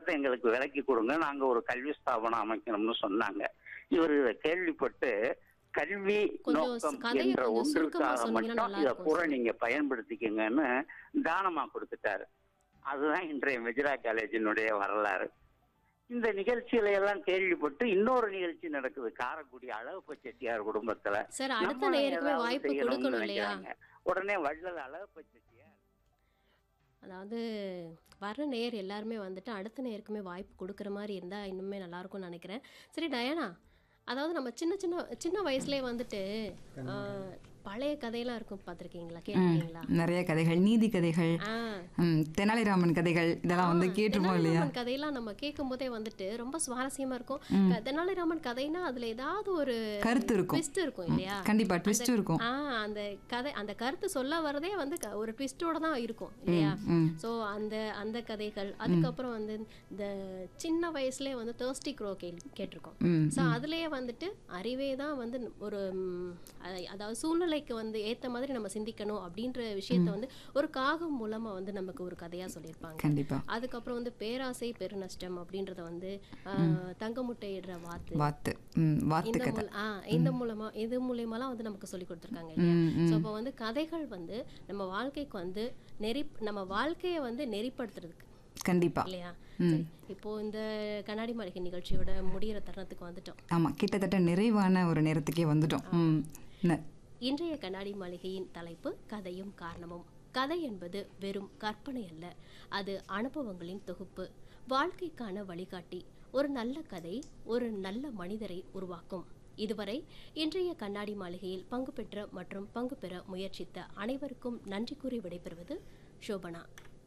விவரத்தை எங்களுக்கு விளக்கி கொடுங்க நாங்க ஒரு கல்வி ஸ்தாபனம் அமைக்கணும்னு சொன்னாங்க இவர் இதை கேள்விப்பட்டு கல்வி கொஞ்சம் நோக்கம் கதையை என்ற கொஞ்சம் சுருக்கமா ஒன்றுக்காக சொன்னீங்கன்னா மட்டும் நல்லா இதை இருக்கும் பூரா சார். நீங்க பயன்படுத்திக்கங்கன்னு தானமா கொடுத்துட்டாரு அதுதான் இன்றைய மெஜிரா காலேஜினுடைய வரலாறு இந்த நிகழ்ச்சிகளை எல்லாம் கேள்விப்பட்டு இன்னொரு நிகழ்ச்சி நடக்குது காரைக்குடி அழகப்ப செட்டியார் குடும்பத்துல சார் அடுத்த நம்மளும் நேயருக்குமே ஏதாவது வாய்ப்பு செய்யணும்னு கொடுக்கணும் இல்லையா நினைக்கிறாங்க. உடனே வள்ளல் அழகப்ப செட்டியார் அதாவது வர்ற நேயர் எல்லாருமே வந்துட்டு அடுத்த நேயருக்குமே வாய்ப்பு கொடுக்குற மாதிரி இருந்தால் இன்னுமே நல்லா இருக்கும்னு நினைக்கிறேன் சரி டயானா அதாவது நம்ம சின்ன சின்ன சின்ன வயசுலேயே வந்துட்டு ஆ, பழைய கதையெல்லாம் இருக்கும் பார்த்துருக்கீங்களா கேட்டிருக்கீங்களா நிறைய கதைகள் நீதி கதைகள் ஆ ம், தெனாலிராமன் கதைகள் இதெல்லாம் வந்து கேட்டிருப்போம் இல்லையா தெனாலிராமன் கதையெல்லாம் நம்ம கேட்கும் போதே வந்துட்டு ரொம்ப சுவாரஸ்யமா இருக்கும் க- தெனாலிராமன் கதைனா அதுல ஏதாவது ஒரு கருத்து இருக்கும் ட்விஸ்ட் இருக்கும் இல்லையா கண்டிப்பா ட்விஸ்டும் இருக்கும் ஆ அந்த கதை அந்த கருத்து சொல்ல வரதே வந்து க- ஒரு ட்விஸ்டோட தான் இருக்கும் இல்லையா ம் ஸோ அந்த அந்த கதைகள் அதுக்கப்புறம் வந்து இந்த சின்ன வயசுலயே வந்து தேர்ஸ்டி க்ரோ கே கேட்டிருக்கோம் ம் ஸோ அதுலயே வந்துட்டு அறிவே தான் வந்து ஒரு ம், அ- அதாவது சூழ்நிலைக்கு வந்து ஏத்த மாதிரி நம்ம சிந்திக்கணும் அப்படின்ற விஷயத்த வந்து ஒரு காகம் மூலமா வந்து நமக்கு ஒரு கதையா சொல்லியிருப்பாங்க கண்டிப்பா அதுக்கப்புறம் வந்து பேராசை பெருநஷ்டம் அப்படின்றத வந்து ஆ, தங்க முட்டையிடுற வாத்து வாத்து ம் வாத்து இந்த கதை மூல ஆ இந்த மூலமா இது மூலியமாலாம் வந்து நமக்கு சொல்லி கொடுத்துருக்காங்க இல்லையா ம் ஸோ ம் அப்போ வந்து கதைகள் வந்து நம்ம வாழ்க்கைக்கு வந்து நெறி நம்ம வாழ்க்கையை வந்து நெறிப்படுத்துறதுக்கு கண்டிப்பா இல்லையா சரி இப்போ இந்த கண்ணாடி மாளிகை நிகழ்ச்சியோட முடியிற தருணத்துக்கு வந்துட்டோம் ஆமா கிட்டத்தட்ட நிறைவான ஒரு நேரத்துக்கே வந்துட்டோம் ம் ந- இன்றைய கண்ணாடி மாளிகையின் தலைப்பு கதையும் காரணமும் கதை என்பது வெறும் கற்பனை அல்ல அது அனுபவங்களின் தொகுப்பு வாழ்க்கைக்கான வழிகாட்டி ஒரு நல்ல கதை ஒரு நல்ல மனிதரை உருவாக்கும் இதுவரை இன்றைய கண்ணாடி மாளிகையில் பங்கு பெற்ற மற்றும் பங்கு பெற முயற்சித்த அனைவருக்கும் நன்றி கூறி விடைபெறுவது சோபனா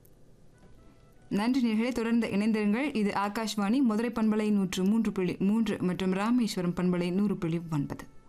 நன்றி நேர்களே தொடர்ந்து இணைந்திருங்கள் இது ஆகாஷ்வாணி மதுரை பண்பலை நூற்று மூன்று புள்ளி மூன்று மற்றும் ராமேஸ்வரம் பண்பலை நூறு புள்ளி ஒன்பது